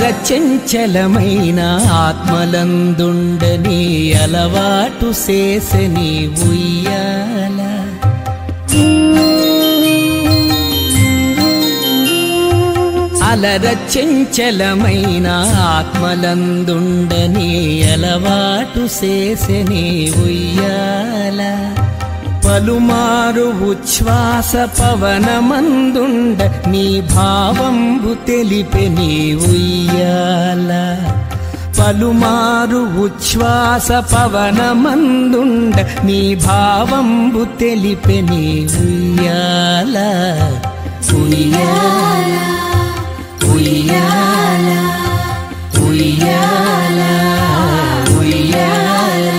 చెంచలమైన ఆత్మలందుండని అలవాటు చేసని ఉయ్యాల అలర చెంచలమైన ఆత్మలందుండని అలవాటు చేసని ఉయ్యాల పలుమారు ఉచ్ఛ్వాస పవనమందుండ నీ భావంబు తెలిపె నీ ఉయ్యాల పలుమారు ఉచ్ఛ్వాస పవనమందుండ నీ భావంబు తెలిపె నీ ఉయ్యాల ఉయ్యాల ఉయ్యాల ఉయ్యాల ఉయ్యాల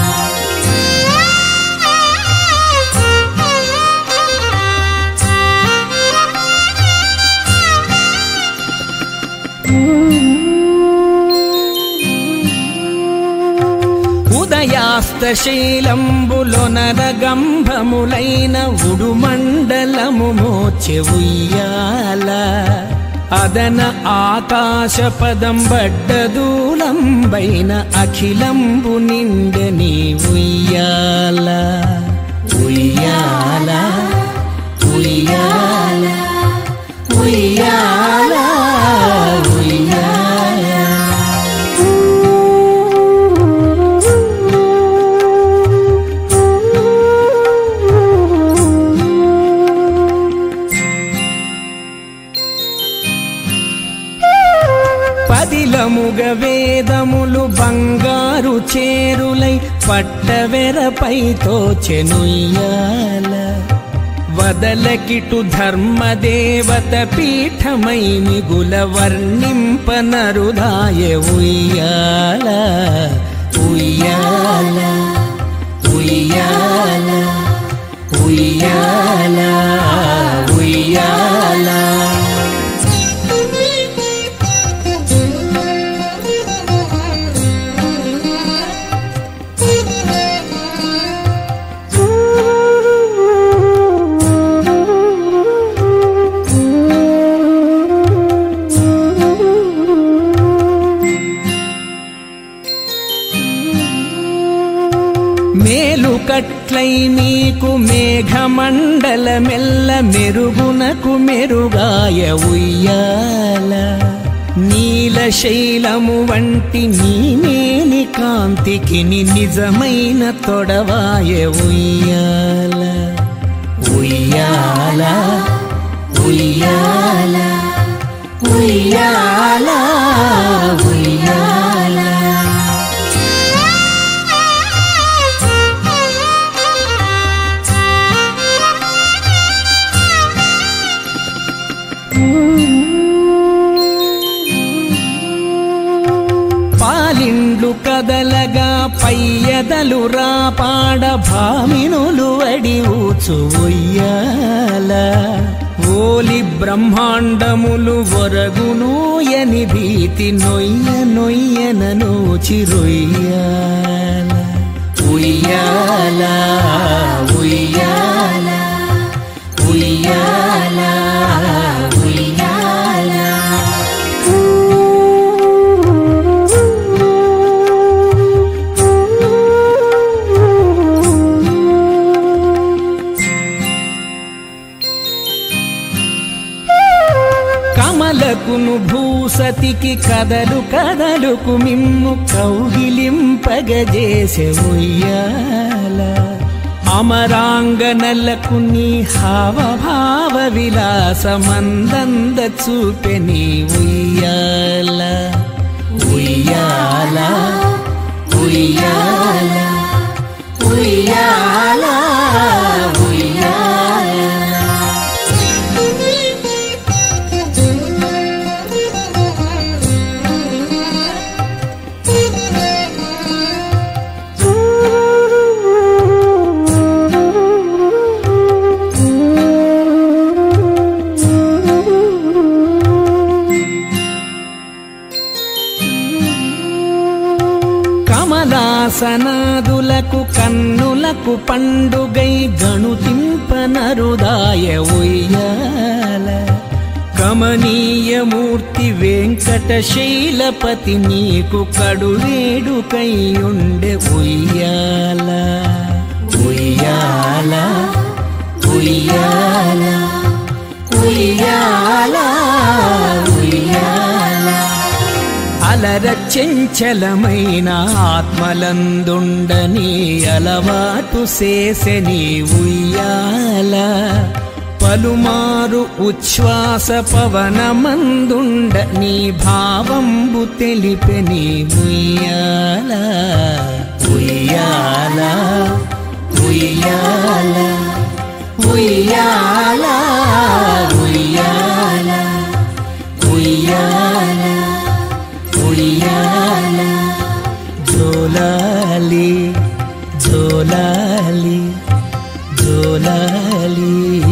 ఉదయాస్తశీలంబులొనరగంభములైన ఉడుమండలము మోచె ఉయ్యాల అదన ఆకాశ పదం బడ్డదూలంబైన అఖిలంబు నిండని ఉయ్యాల ఉయ్యాల ఉయ్యాల ఉయ్యాల ఉయ్యాల పదిలముగ వేదములు బంగారు చేరులై పట్టవెరపై తోచెనుయ్యాల వదలకిటు ధర్మదేవత పీఠమై మిగుల వర్ణింపనరుదాయ ఉయ్యాల ఉయ్యాల ఉయ్యాల ఉయ్యాల ఉయ్యాల మేలు కట్లై నీకు మేఘమండల మెల్ల మెరుగునకు మెరుగాయ ఉయ్యాల నీలశైలము వంటి నీ మేని కాంతికి ని నిజమైన తొడవాయ ఉయ్యాల ఉయ్యాల ఉయ్యాల ఉయ్యాల ఉయ్యాల పాలిండ్లు కదలగా పయ్యదలు రాపాడ భామినులు అడి ఊచు ఉయ్యాల ఓలి బ్రహ్మాండములు ఒరగునూయని భీతి నొయ్య నొయ్యనను చిరుయ్యాల ఉయ్యాల ఉయ్యాల ఉయ్యాల ఉయ్యాల కమలకును భూసతికి కదలు కదలుకు మిమ్ము కౌగిలింపగజేసె ఉయ్యాల అమరాంగనలకు నీ హావభావ విలాసమందంద చూపె నీ ఉయ్యాల ఉయ్యాల ఉయ్యాల ఉయ్యాల ఉయ్యాల కమలాసనాదులకు కన్నులకు పండుగై గణుతింపనరుదాయ ఉయ్యాల కమనీయమూర్తి వెంకటశైలపతి నీకు కడువేడుకయ్యుండె ఉయ్యాల ఉయ్యాల ఉయ్యాల ఉయ్యాల ఉయ్యాల అలర చెంచలమైన ఆత్మలందుండని అలవాటు చేసెని ఉయ్యాల పలుమారు ఉచ్ఛ్వాస పవనమందుండ నీ భావంబు తెలిపెని ఉయ్యాల ఉయ్యాల ఉయ్యాల ఉయ్యాల ఉయ్యాల ఉయ్యాల ఉయ్యాల జోలాలి జోలాలి జోలాలి